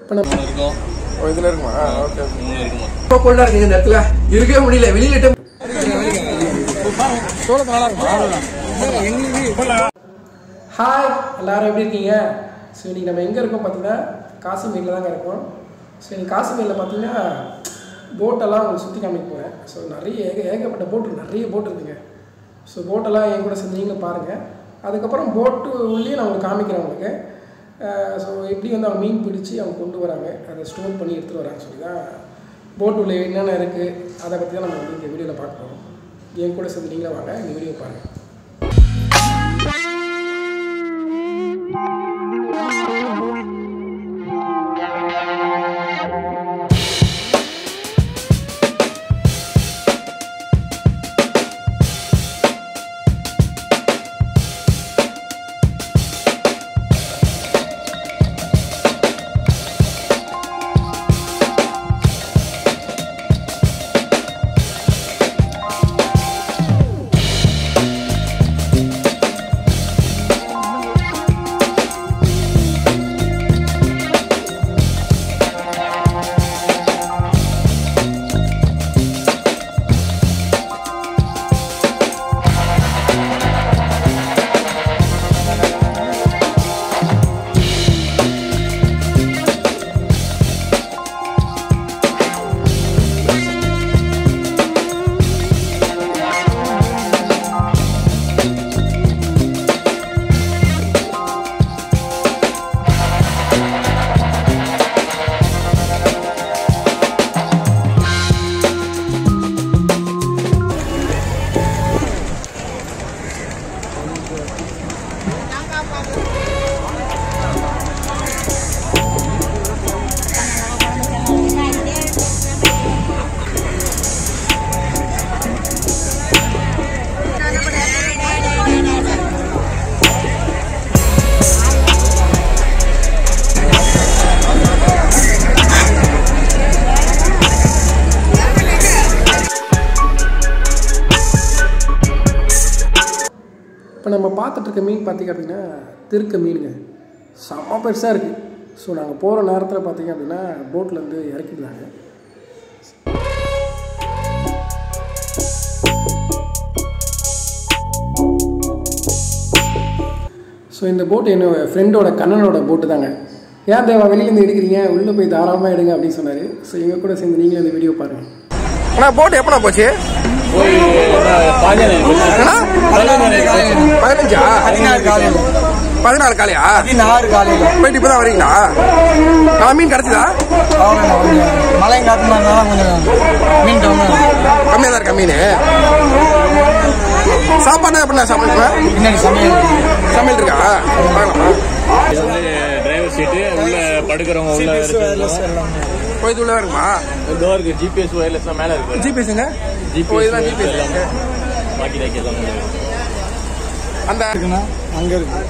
இப்போ நம்ம மூணு இருக்கும் ஓ இதில் இருக்குமா ஓகே மூணு இருக்குமா ரொம்ப கோல்டாக இருக்குங்க இந்த இடத்துல இருக்கவே முடியல வெளியில சோளத்து நல்லா இருக்குமா ஹாய் எல்லாரும் எப்படி இருக்கீங்க ஸோ இன்றைக்கி நம்ம எங்கே இருக்கோம் பார்த்தீங்கன்னா காசிமீரில் தாங்க இருக்கோம் ஸோ இன்னைக்கு காசிமீரில் பார்த்தீங்கன்னா போட்டெல்லாம் உங்களுக்கு சுற்றி காமிக்க போகிறேன் ஸோ நிறைய ஏக ஏகப்பட்ட போட்டு நிறைய போட் இருக்குங்க ஸோ போட்டெல்லாம் என் கூட சேர்ந்து நீங்களும் பாருங்கள் அதுக்கப்புறம் போட்டு உள்ளே நான் உங்களுக்கு காமிக்கிறேன் உங்களுக்கு ஸோ எப்படி வந்து அவங்க மீன் பிடிச்சி அவங்க கொண்டு வராங்க அதை ஸ்டோர் பண்ணி எடுத்துகிட்டு வராங்க சொல்லி தான் போட் உள்ள என்னென்ன இருக்குது அதை பற்றி தான் நம்ம வந்து இந்த வீடியோவில் பார்க்க போகிறோம் என் கூட சேர்ந்து நீங்களும் வாங்க இந்த வீடியோ பாருங்கள் இப்போ நம்ம பார்த்துட்டு இருக்க மீன் பார்த்திங்க அப்படின்னா திருக்க மீனுங்க செம்ம பெருசாக இருக்குது ஸோ நாங்கள் போகிற நேரத்தில் பார்த்தீங்க அப்படின்னா போட்டில் வந்து இறக்கிடுறாங்க ஸோ இந்த போட்டு என்னோட ஃப்ரெண்டோட கண்ணனோட போட்டு தாங்க ஏன் தேவா வெளியிலேருந்து எடுக்கிறீங்க உள்ளே போய் தாராளமாக எடுங்க அப்படின்னு சொன்னார் ஸோ எங்கள் கூட சேர்ந்து நீங்களும் இந்த வீடியோ பாருங்கள் அண்ணா போட்டு எப்பண்ணா போச்சு போய் பாஞ்சாலி அண்ணா பதினஞ்சா பதினாறு காலையில் பதினாறு காலையா பதினாறு காலையில் போயிட்டு இப்போ தான் வரீங்களா நான் மீன் கிடச்சிதா மழை காத்துமா இருந்தாலும் கொஞ்சம் மீன் டவுன் கம்மியாக தான் இருக்கா மீன் சாப்பாடு எப்படிண்ணா சமைப்பேன் பின்னாடி சமையல் சமையல் இருக்கா பார்க்கலாமா வந்து டிரைவர் சீட்டு உள்ள படுக்கிறவங்க உள்ள இருக்கிறவங்க போயிட்டு உள்ள இருக்குமா இதோ இருக்கு ஜிபிஎஸ் ஒயர்லெஸ் மேல இருக்கு ஜிபிஎஸ்ங்க ஜிபிஎஸ் ஓ, இதெல்லாம் GPS இருக்கு. பாக்கி தைக்க எல்லாம் அந்த இருக்குண்ணா அங்கே இருக்கு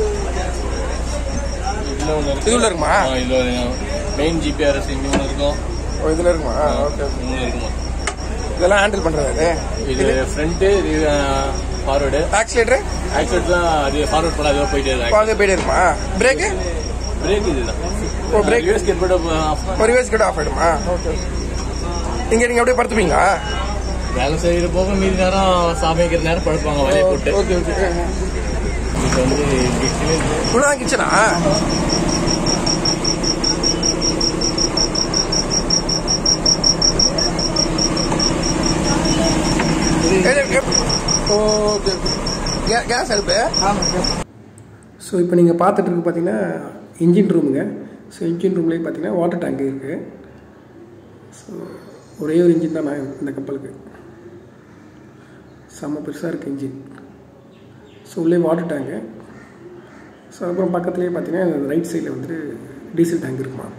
இதுல ஒன்று இருக்கு இது உள்ள இருக்குமா ஆ, இதுல மெயின் ஜிபிஆர்எஸ் இங்க ஒன்று இருக்கும் ஓ இதில் இருக்குமா ஓகே ஓகே மூணு இருக்குமா இதெல்லாம் ஹேண்டில் பண்ணுறது இது ஃப்ரண்ட் இது ஃபார்வர்டு ஆக்சிலேட்டரு ஆக்சிடென்ட்லாம் அது ஃபார்வர்ட் பண்ண அதுவா போயிட்டே இருக்கு பாது போயிட்டே இருக்குமா பிரேக்கு பிரேக் இதுதான் ஓ பிரேக் யூஎஸ் கெட் ஆஃப் ஒரு வேஸ் கூட ஆஃப் ஆகிடுமா ஓகே இங்கே நீங்கள் அப்படியே படுத்துப்பீங்களா வேலை செய்யற போக மீதி நேரம் சமைக்கிற நேரம் படுப்பாங்க வலையை போட்டு ஓகே ஓகே இப்போ வந்து கிச்சனு உள்ளதான் கிச்சனா ஓகே கேஸ் அடுப்பு ஸோ இப்போ நீங்கள் பார்த்துட்டு இருக்கு பார்த்தீங்கன்னா இன்ஜின் ரூமுங்க ஸோ இன்ஜின் ரூம்லேயே பார்த்தீங்கன்னா வாட்டர் டேங்க் இருக்குது ஸோ ஒரே ஒரு இன்ஜின் தான் நான் இந்த கப்பலுக்கு செம்ம பெருசாக இருக்குது இன்ஜின் ஸோ உள்ளே வாட்டர் டேங்கு ஸோ அப்புறம் பக்கத்துலேயே பார்த்தீங்கன்னா ரைட் சைடில் வந்துட்டு டீசல் டேங்க் இருக்குமா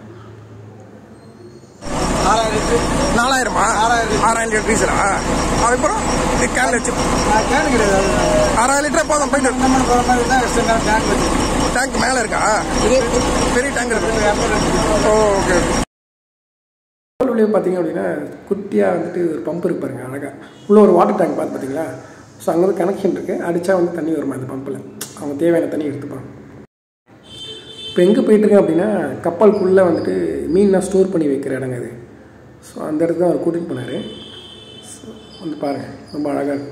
ஆறாயிரம் லிட்டரு நாலாயிரமா ஆறாயிரம். ஆறாயிரம் லிட்டர் டீசலா அதுக்கப்புறம் கேன் வச்சு கேன் கிடையாது ஆறாயிரம் லிட்டர் போதும் போயிட்டு நம்ம போகிற மாதிரி தான் எக்ஸ்ட்ரா டேங்க் வச்சு டேங்க் மேலே இருக்கா இது பெரிய டேங்க் இருக்கு இரநூறு ஓ ஓகே உள்ளே பார்த்தீங்க அப்படின்னா குட்டியாக வந்துட்டு ஒரு பம்ப் இருக்கு பாருங்க அழகாக உள்ள ஒரு வாட்டர் டேங்க் பார்த்து பார்த்தீங்களா ஸோ அங்கே வந்து கனெக்ஷன் இருக்குது அடித்தா வந்து தண்ணி வருமா அந்த பம்பில் அவங்க தேவையான தண்ணி எடுத்துப்பாங்க இப்போ எங்கே போயிட்டுருக்கேன் அப்படின்னா கப்பலுக்குள்ளே வந்துட்டு மீன்லாம் ஸ்டோர் பண்ணி வைக்கிற இடங்க அது ஸோ அந்த இடத்துக்கு தான் அவர் கூட்டிகிட்டு போனார் ஸோ வந்து பாருங்கள் ரொம்ப அழகாக இருக்கும்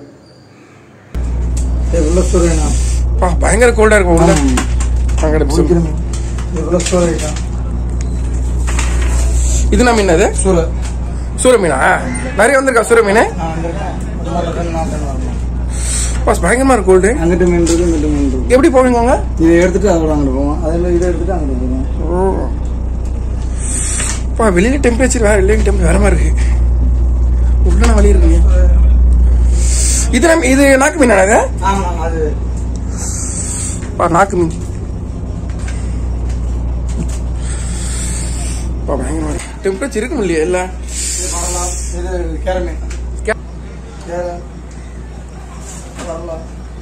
உள்ள ஸ்டோரேண்ணா பா பயங்கர கோல்டா இருக்கும் உள்ள அங்கே இது உள்ள ஸ்டோரேஜா இது நான் மீன் அது சூர சூர மீனா நிறைய வந்திருக்கா சூர மீன் நான் வந்திருக்கேன் இன்னொரு ரெண்டு நாள் தான் வரணும் பாஸ் பயங்கரமா இருக்கு கோல்டு அங்கிட்டு மீன் இருக்கு இங்கிட்டு மீன் இருக்கு எப்படி போவீங்க அவங்க இதை எடுத்துட்டு அதோட அங்கிட்டு போவோம் அதில் இதை எடுத்துட்டு அங்கிட்டு போவோம் ஓ பா வெளியில டெம்பரேச்சர் வேற வெளியில டெம்பரேச்சர் வேற மாதிரி இருக்கு உள்ள வழி இருக்குங்க இது நம்ம இது நாக்கு மீனா அது ஆமாம் அது பா நாக்கு மீன் பா பயங்கரமா இருக்கு டெம்பரேச்சர் இருக்கும் இல்லையா இல்ல இது வரலாம் இது கேர மீன் கே- கேர வரலாம்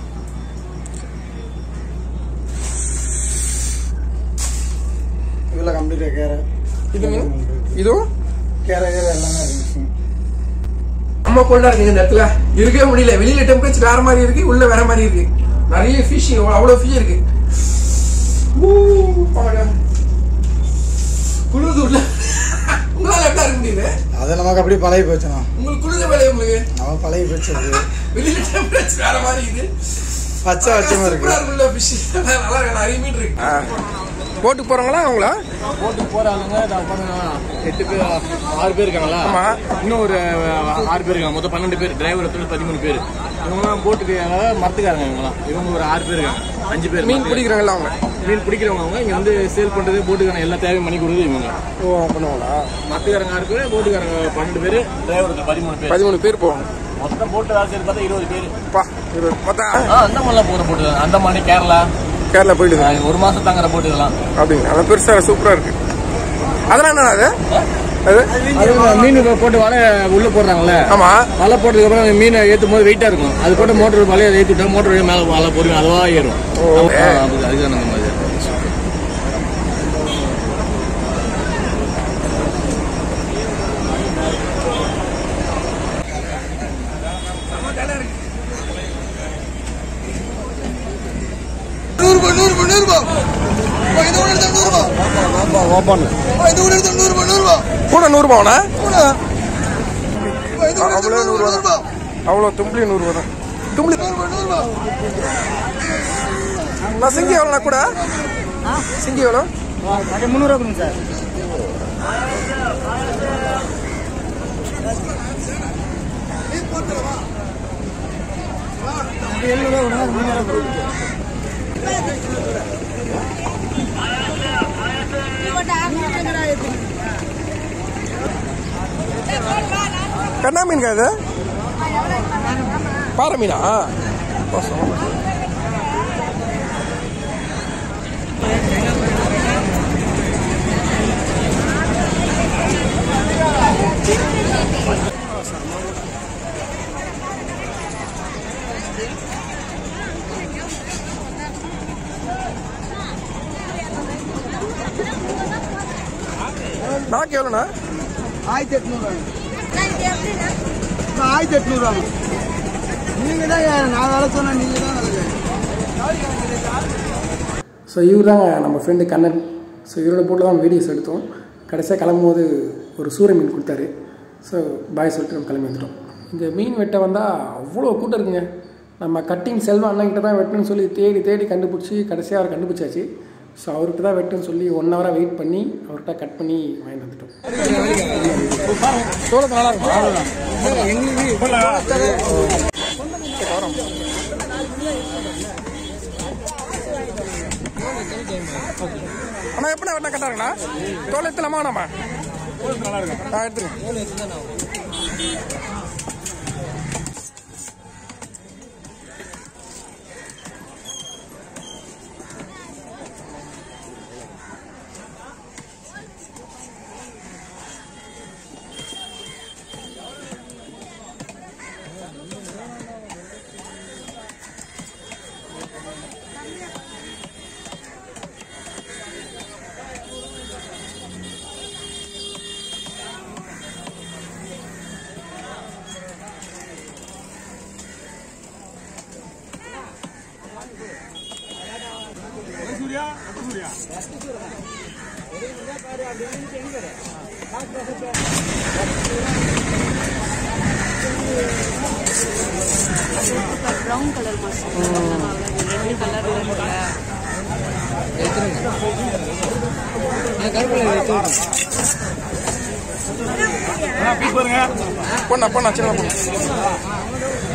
இதில் கம்ப்ளீட்டாக கேரை இது மீன் இதுவும் கேரை கேரை எல்லாமே இருந்துச்சு ரொம்ப கோல்டா இருக்குங்க இந்த இடத்துல இருக்கவே முடியல வெளியில டெம்பரேச்சர் வேற மாதிரி இருக்கு உள்ள வேற மாதிரி இருக்கு நிறைய ஃபிஷ் அவ்வளவு ஃபிஷ் இருக்கு ஊ, பாருங்க. குளிருது உள்ள உங்களால எப்படி இருக்க முடியுது அது நமக்கு அப்படியே பழகி போச்சுண்ணா உங்களுக்கு குளிர்ந்த வேலையை உங்களுக்கு நம்ம பழகி போச்சு அது. வெளியில டெம்பரேச்சர் வேற மாதிரி இருக்குது பச்சை வச்சமா இருக்கு சூப்பரா இருக்குல்ல ஃபிஷ் நல்லா இருக்கு நிறைய மீன் இருக்கு போட்டுக்கு போறவங்களா அவங்களா போட்டுக்கு போற ஆளுங்க இதோ உட்காந்து எட்டு பேர் ஆறு பேர் இருக்காங்களா ஆமா. இன்னும் ஒரு அஹ், ஆறு பேர் இருக்காங்க மொத்தம் பன்னெண்டு பேர் டிரைவர் எத்தனை பதிமூணு பேர் இவங்கலாம் போட்டுக்கு அதாவது மரத்துக்காரங்க இவங்கலாம் இவங்க ஒரு ஆறு பேர் இருக்காங்க அஞ்சு பேர் மீன் மரத்துக்காரங்க. பிடிக்கிறாங்கல்ல அவங்க மீன் பிடிக்கிறவங்க அவங்க இங்க வந்து சேல் பண்றது போட்டுக்கான எல்லா தேவையும் பண்ணி கொடுக்குறது இவங்க ஓ பண்ணுவாங்களா மரத்துக்காரங்க ஆறு பேர் போட்டுக்காரங்க பன்னெண்டு பேர் டிரைவருக்கு பதிமூணு பேர் பதிமூணு பேர் போவாங்க மொத்தம் போட்டு வேலை செய்யறது பார்த்தா இருபது பேர் பா இருபது பார்த்தா ஆ அந்தமான்லாம் போகிற போட்டு அந்தமான் கேரளா கேரளா போயிடுது ஆ, ஒரு மாசம் தாங்குற போட்டு இதெல்லாம் அப்படிங்க அது பெருசா சூப்பரா இருக்கு அதெல்லாம் என்ன அது அது அது மீன் போட்டு வலை உள்ள போடுறாங்கல்ல ஆமா வலை போட்டதுக்கு அப்புறம் அந்த மீனை ஏத்தும் போது வெயிட்டா இருக்கும் அது போட்டு மோட்டர் வலையை ஏத்தி விட்டா மோட்டர் வழியா மேல வலை பொறுமை அதுவா ஏறும் ஓ. ஆ, அது- அதுதான் அந்த மாதிரி நூறுபா நூறுபா நூறுபா இந்த கூட எடுத்தா நூறுபா இந்த கூட எடுத்தா நூறுபா நூறுபா கூட நூறு ரூபாண்ணா கூட இந்த கூட அவ்வளோ எடுத்தா நூறு நூறுபா ரூபா அவ்வளோ தும்பளி நூறு ரூபா தான் தும்பளி நூறுபா நூறுபா நான் சிங்கி எவ்வளோண்ணா கூட சிங்கி எவ்வளோ முந்நூறுவா கொடுங்க சார் எழுநூறுவா விடுங்க முந்நூறுவா கொடுங்க கண்ணா மீன் அது பாறை மீனா கோசம். நாக்கு எவ்வளோண்ணா ஆயிரத்தி எட்நூறுவா ஆயிரத்தி எட்நூறுவா நீங்க தான் நான் வேலை சொன்னா நீங்க தான் வேலை ஸோ இவர் தாங்க நம்ம ஃப்ரெண்டு கண்ணன் ஸோ இவரோட போட்டு தான் வீடியோஸ் எடுத்தோம் கடைசியாக கிளம்பும்போது ஒரு சூறை மீன் கொடுத்தாரு ஸோ பாய் சொல்லிட்டு நம்ம கிளம்பி வந்துட்டோம் இங்கே மீன் வெட்ட வந்தால் அவ்வளோ கூட்டம் இருக்குங்க நம்ம கட்டிங் செல்வா அண்ணன்கிட்ட தான் வெட்டணும்னு சொல்லி தேடி தேடி கண்டுபிடிச்சி கடைசியாக அவர் கண்டுபிடிச்சாச்சு ஸோ அவர்கிட்ட தான் வெட்டுன்னு சொல்லி ஒன் ஹவராக வெயிட் பண்ணி அவர்கிட்ட கட் பண்ணி வாங்கிட்டு வந்துட்டோம் சோளத்து நல்லா இருக்கும் அண்ணா எப்படி வெட்டினா கரெக்டாக இருக்குண்ணா தோல் எடுத்துலாமா நம்ம நான் எடுத்துருங்க ப்ரௌன் கலர் மாஸ்டர் ரெண்டு கலர் இருக்குல்ல பொண்ணா பொண்ணா சின்ன பொண்ணு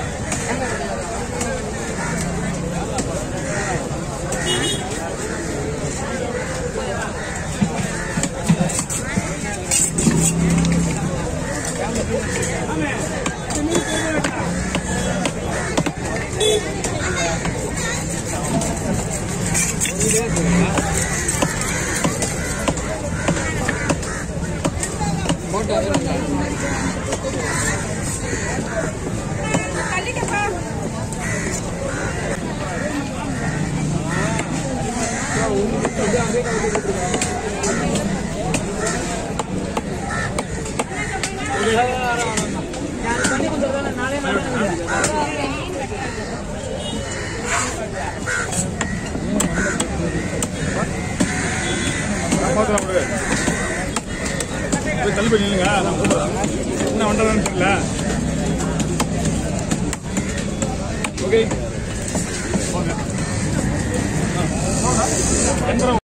தள்ளி போய் நில்லுங்க நான் கூப்பிடுறேன். என்ன வந்துடுறேன்னு தெரியல ஓகே ஓகே